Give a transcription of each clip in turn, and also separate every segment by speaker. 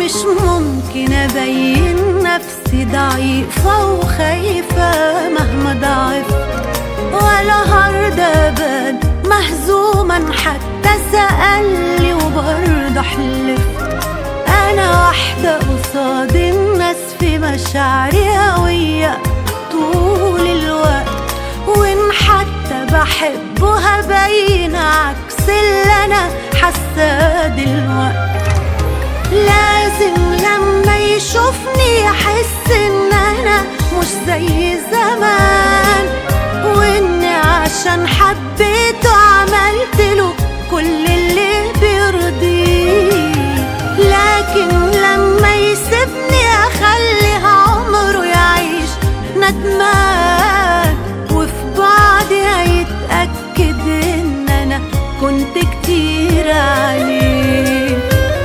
Speaker 1: مش ممكن ابين نفسي ضعيفة وخايفة مهما ضعفت ولا هرضى ابد مهزوما حتى سألني وبرضه حلفت انا واحدة قصاد الناس في مشاعري قوية طول الوقت وان حتى بحبه هبين عكس اللي انا حاساه دلوقتي لازم لما يشوفني يحس ان انا مش زي زمان واني عشان حبيته عملت له كل اللي بيرضيه لكن لما يسيبني اخلي عمره يعيش ندمان وفي بعدي هيتأكد ان انا كنت كتير عليه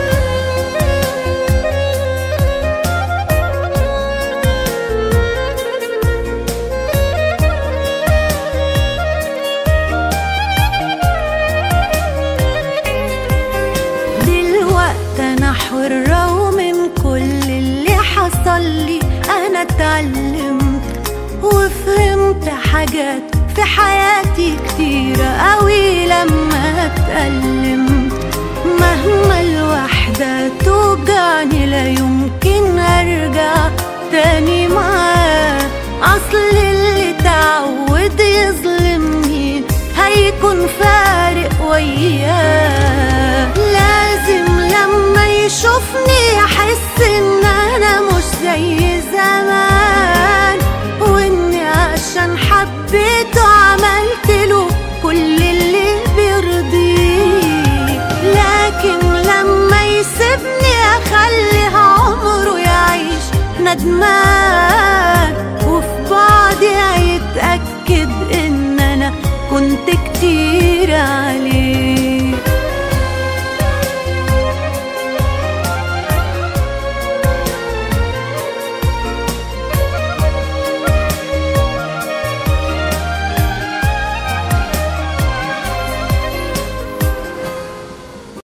Speaker 1: دلوقتي انا حرة ومن كل اللي حصل لي انا اتعلمت وفهمت حاجات في حياتي كتيرة قوي لما اتألمت مهما الوحدة توجعني لا يمكن ارجع تاني معاه اصل اللي تعود يظلمني هيكون فارق وياه لازم لما يشوفني يحس ان انا مش زي زمان واني عشان حبيته عملت له كل اللي بيرضيه لكن لما يسيبني اخلي عمره يعيش ندمان